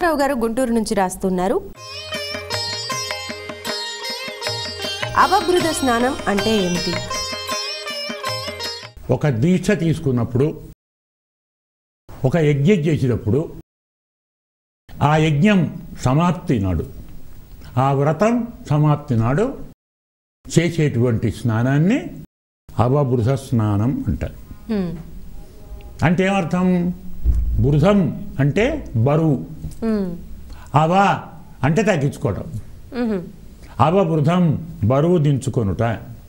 రామారావు గారు గుంటూరు నుంచి రాస్తున్నారు అవబృధ స్నానం అంటే ఏమిటి ఒక దీక్ష తీసుకున్నప్పుడు ఒక యజ్ఞం చేసినప్పుడు ఆ యజ్ఞం సమాప్తి నాడు ఆ వ్రతం సమాప్తి నాడు చేసేటువంటి స్నానాన్ని అవబృధ స్నానం అంటారు హ్మ్. అంటే ఏమర్థం బృధం అంటే బరువు హ్మ్. అవ అంటే తగ్గించుకోవటం మ్హూ. అవబృధం బరువు దించుకొనుట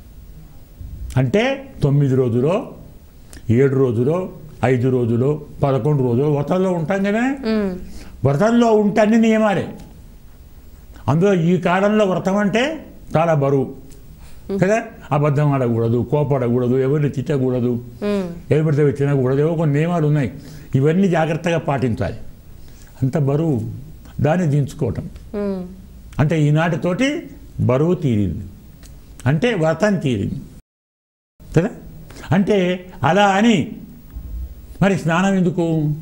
అంటే తొమ్మిది రోజులో ఏడు రోజులో ఐదు రోజులో పదకొండు రోజులు వ్రతంలో ఉంటాం కదా హ్మ్. వ్రతంలో ఉంటే అన్ని నియమాలే అందులో ఈ కాలంలో వ్రతం అంటే చాలా బరువు కదా అబద్ధం ఆడకూడదు కోపడకూడదు ఎవరిని తిట్టకూడదు హ్మ్. ఏది పడితే అవి తినకూడదు ఏవో కొన్ని నియమాలు ఉన్నాయి ఇవన్నీ జాగ్రత్తగా పాటించాలి అంత బరువు దాన్ని దించుకోవటం హ్మ్. అంటే ఈనాటితోటి బరువు తీరింది అంటే వ్రతం తీరింది కదా అంటే అలా అని మరి స్నానం ఎందుకు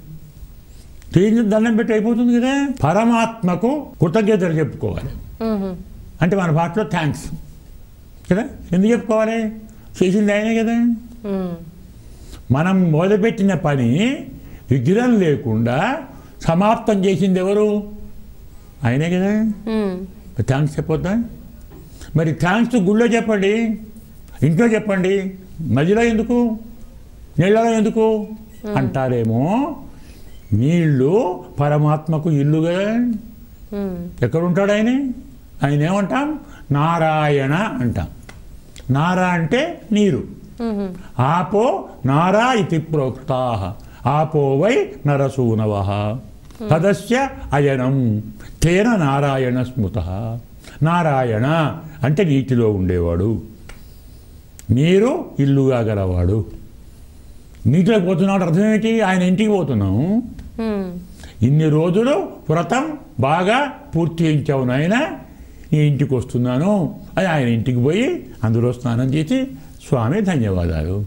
తీరిన దండం పెట్టి అయిపోతుంది కదా పరమాత్మకు కృతజ్ఞతలు చెప్పుకోవాలి మ్హూ. అంటే మన భాషలో థ్యాంక్స్ కదా ఎందుకు చెప్పుకోవాలి చేసింది ఆయనే కదా హ్మ్. మనం మొదలుపెట్టిన పని విఘ్నం లేకుండా సమాప్తం చేసింది ఎవరు ఆయనే కదా హ్మ్. థ్యాంక్స్ చెప్పొద్దా మరి థ్యాంక్స్ గుళ్ళో చెప్పండి ఇంట్లో చెప్పండి నదిలో ఎందుకు నీళ్ళలో ఎందుకు అంటారేమో నీళ్ళు పరమాత్మకు ఇల్లు కదా హ్మ్. ఎక్కడుంటాడు ఆయన ఆయన ఏమంటాం నారాయణ అంటాం నారా అంటే నీరు మ్హూ. ఆపో నారా ఇతి ప్రోక్తా ఆపో వై నరసూనవ తదస్య అయనం తేన నారాయణ స్మృత నారాయణ అంటే నీటిలో ఉండేవాడు నీరు ఇల్లుగా గలవాడు నీటిలో పోతున్నాడు అర్థం ఏంటి ఆయన ఇంటికి పోతున్నాం హ్మ్. ఇన్ని రోజులు వ్రతం బాగా పూర్తి చేయించావు నాయన నీ ఇంటికి వస్తున్నాను అని ఆయన ఇంటికి పోయి అందులో స్నానం చేసి స్వామి ధన్యవాదాలు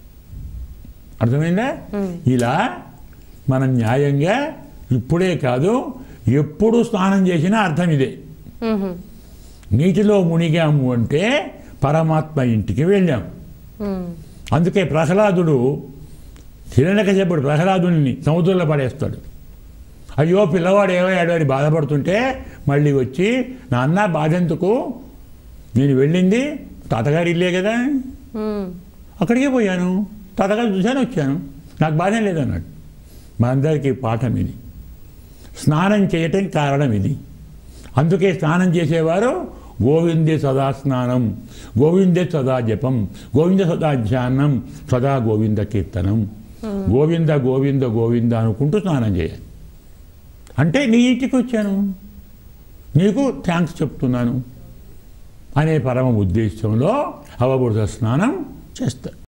అర్థమైందా ఇలా మనం న్యాయంగా ఇప్పుడే కాదు ఎప్పుడు స్నానం చేసినా అర్థం ఇదే మ్హూ. నీటిలో మునిగాము అంటే పరమాత్మ ఇంటికి వెళ్ళాం హ్మ్. అందుకే ప్రహ్లాదుడు హిరణ్యకశపుడు ప్రహ్లాదుని సముద్రంలో పడేస్తాడు అయ్యో పిల్లవాడు ఏమయ్యాడు అని బాధపడుతుంటే మళ్ళీ వచ్చి నాన్న బాధ ఎందుకు నేను వెళ్ళింది తాతగారి ఇల్లే కదా హ్మ్. అక్కడికే పోయాను తాతగారు చూశాను వచ్చాను నాకు బాధ లేదన్నాడు మా అందరికీ పాఠం ఇది స్నానం చేయటం కారణం ఇది అందుకే స్నానం చేసేవారు గోవిందే సదా స్నానం గోవిందే సదా జపం గోవింద సదా ధ్యానం సదా గోవింద కీర్తనం గోవింద గోవింద గోవింద అనుకుంటూ స్నానం చేయాలి అంటే నీ ఇంటికి వచ్చాను నీకు థ్యాంక్స్ చెప్తున్నాను అనే పరమ ఉద్దేశంలో అవబుద్ధ స్నానం చేస్తారు